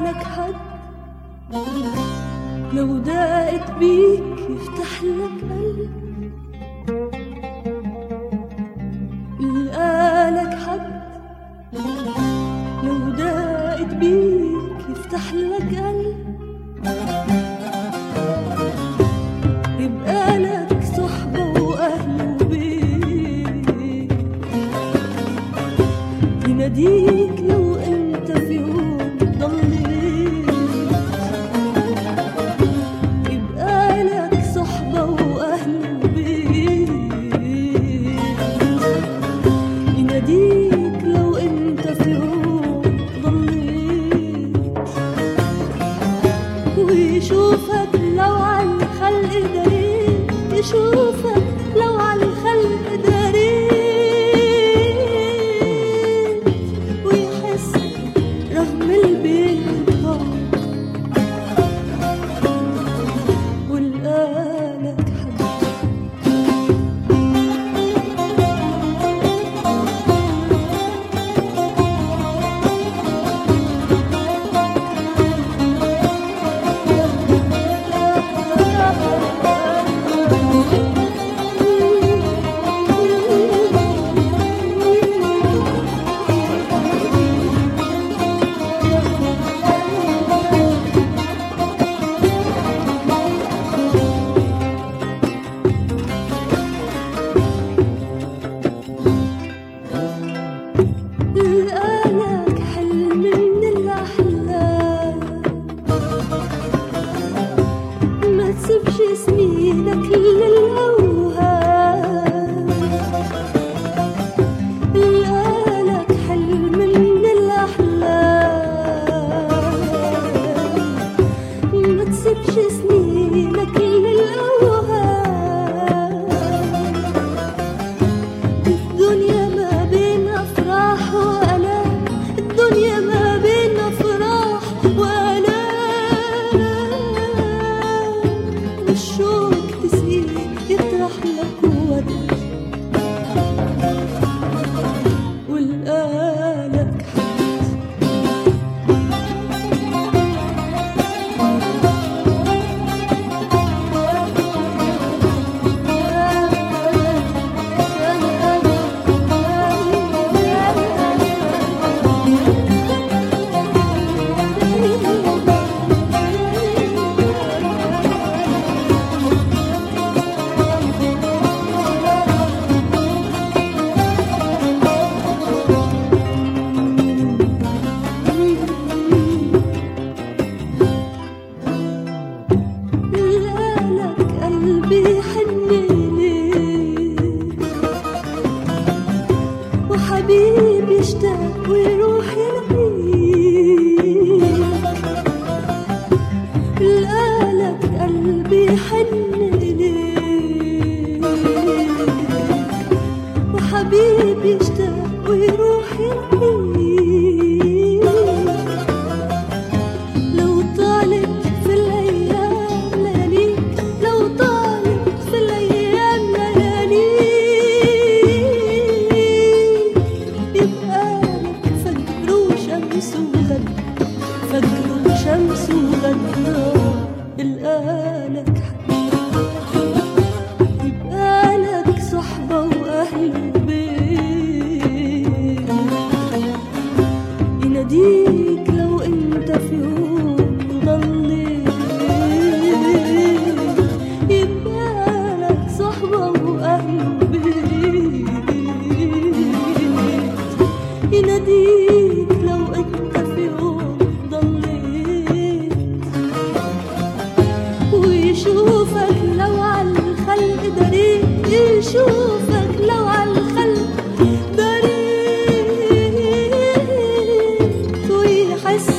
لك حد لو دقت بيك يفتح لك قلب لقالك حد لو دقت بيك يفتح لك قلب يبقى لك صحبة وأهل وبيت يناديك لو انت في يوم ضليت يبقى لك صحبة وأهل وبيت يناديك لو انت في يوم ضليت ويشوفك لو على الخلق داريت يشوفك لو على الخلق داريت ويحس رغم البين ضاق والقالك حد لقالك حلم من الأحلام ما تسيبش سنينك للأوهام لقالك حلم من الأحلام ما تسيبش سنينك للأوهام الدنيا ما بين أفراح وآلام الدنيا ما بين أفراح وآلام والشوق تسقيه يطرح لك ورد والقالك لك قلبي حن ليك وحبيبي يشتاق ويروح يلاقيك لقالك قلبي حن ليك وحبيبي يشتاق ويروح يلاقيك لو طالت في الأيام لياليك لو طالت في الأيام لياليك يبقى لك فجر وشمس وغد فجر وشمس وغد الآلك يبقى لك صحبة وأهل وبيت يناديك لو انت في يوم ضليت يبقى لك صحبة وأهل وبيت يناديك لو انت في يوم ضليت ويشوفك لو على الخلق داريت يشوفك لو على الخلق داريت ويحس